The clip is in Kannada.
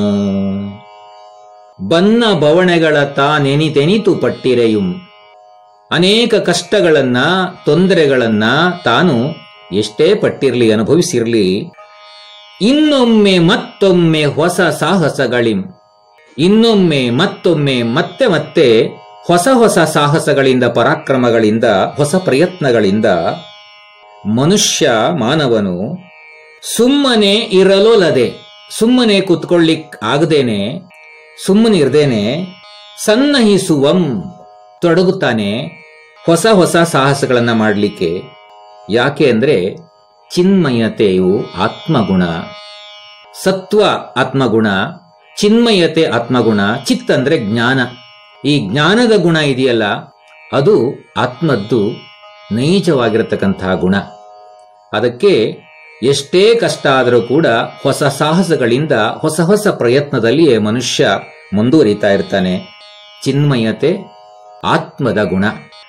ಬನ್ನ ಬವಣೆಗಳ ತಾನೆನಿತೆನಿತು ಪಟ್ಟಿರೆಯುಂ ಅನೇಕ ಕಷ್ಟಗಳನ್ನ ತೊಂದರೆಗಳನ್ನ ತಾನು ಎಷ್ಟೇ ಪಟ್ಟಿರ್ಲಿ ಅನುಭವಿಸಿರ್ಲಿ ಇನ್ನೊಮ್ಮೆ ಮತ್ತೊಮ್ಮೆ ಹೊಸ ಸಾಹಸಗಳಿಂ ಇನ್ನೊಮ್ಮೆ ಮತ್ತೊಮ್ಮೆ ಮತ್ತೆ ಮತ್ತೆ ಹೊಸ ಹೊಸ ಸಾಹಸಗಳಿಂದ ಪರಾಕ್ರಮಗಳಿಂದ ಹೊಸ ಪ್ರಯತ್ನಗಳಿಂದ ಮನುಷ್ಯ ಮಾನವನು ಸುಮ್ಮನೆ ಇರಲೋಲದೆ ಸುಮ್ಮನೆ ಕುತ್ಕೊಳ್ಳಿಕ್ ಆಗದೇನೆ ಸುಮ್ಮನಿರ್ದೇನೆ ಸನ್ನಹಿಸುವಂ ತೊಡಗುತ್ತಾನೆ ಹೊಸ ಹೊಸ ಸಾಹಸಗಳನ್ನ ಮಾಡಲಿಕ್ಕೆ ಯಾಕೆ ಅಂದ್ರೆ ಚಿನ್ಮಯತೆಯು ಆತ್ಮಗುಣ ಸತ್ವ ಆತ್ಮಗುಣ ಚಿನ್ಮಯತೆ ಆತ್ಮಗುಣ ಚಿತ್ ಅಂದ್ರೆ ಜ್ಞಾನ ಈ ಜ್ಞಾನದ ಗುಣ ಇದೆಯಲ್ಲ ಅದು ಆತ್ಮದ್ದು ನೈಜವಾಗಿರತಕ್ಕಂತಹ ಗುಣ ಅದಕ್ಕೆ ಎಷ್ಟೇ ಕಷ್ಟ ಆದರೂ ಕೂಡ ಹೊಸ ಸಾಹಸಗಳಿಂದ ಹೊಸ ಹೊಸ ಪ್ರಯತ್ನದಲ್ಲಿಯೇ ಮನುಷ್ಯ ಮುಂದುವರಿತಾ ಇರ್ತಾನೆ ಚಿನ್ಮಯತೆ ಆತ್ಮದ ಗುಣ